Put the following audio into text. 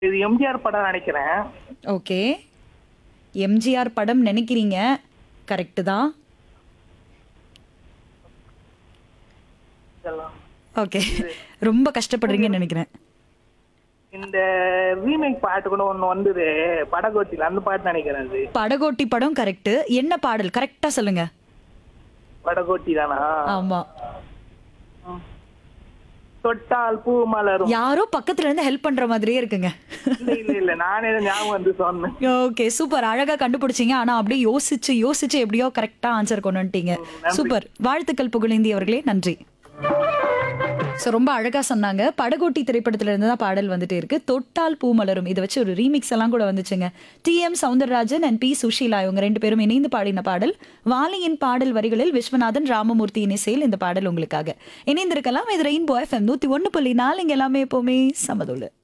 இது எம்ஜிஆர் படம் நினைக்கிறேன் ஓகே எம்ஜிஆர் படம் நினைக்கிறீங்க கரெக்டு தான் இதெல்லாம் ஓகே ரொம்ப கஷ்டப்படுறீங்கன்னு நினைக்கிறேன் இந்த ரீமேக் பாட்டு கூட ஒண்ணு வந்தது படகோட்டில அந்த பாட்டு நினைக்கிறேன் அது படகோட்டி படம் கரெக்ட் என்ன பாடல் கரெக்டா சொல்லுங்க படகோட்டி தானா ஆமா ம். தொட்டால் பூ மலரும் யாரோ பக்கத்துல இருந்து ஹெல்ப் பண்ற மாதிரியே இருக்குங்க இல்ல இல்ல இல்ல நானே தான் ஞாபகம் வந்து சொன்னேன் ஓகே சூப்பர் அழகா கண்டுபிடிச்சீங்க ஆனா அப்படியே யோசிச்சு யோசிச்சு எப்படியோ கரெக்டா ஆன்சர் கொண்டு வந்துட்டீங்க சூப்பர் வாழ்த்துக்கள் புகழேந்தி அவர்களே நன்றி ஸோ ரொம்ப அழகா சொன்னாங்க படகோட்டி திரைப்படத்துல இருந்து தான் பாடல் வந்துட்டு இருக்கு தொட்டால் பூ மலரும் இதை வச்சு ஒரு ரீமிக்ஸ் எல்லாம் கூட வந்துச்சுங்க T M Soundararajan and P Susheela இவங்க ரெண்டு பேரும் இணைந்து பாடின பாடல் வாலியின் பாடல் வரிகளில் விஸ்வநாதன் ராமமூர்த்தியின் இசையில் இந்த பாடல் உங்களுக்காக இணைந்திருக்கலாம் இது ரெயின்போ எஃப்எம் நூத்தி ஒன்னு புள்ளி நாலு இங்க எல்லாமே எப்பவுமே சமதுள்ள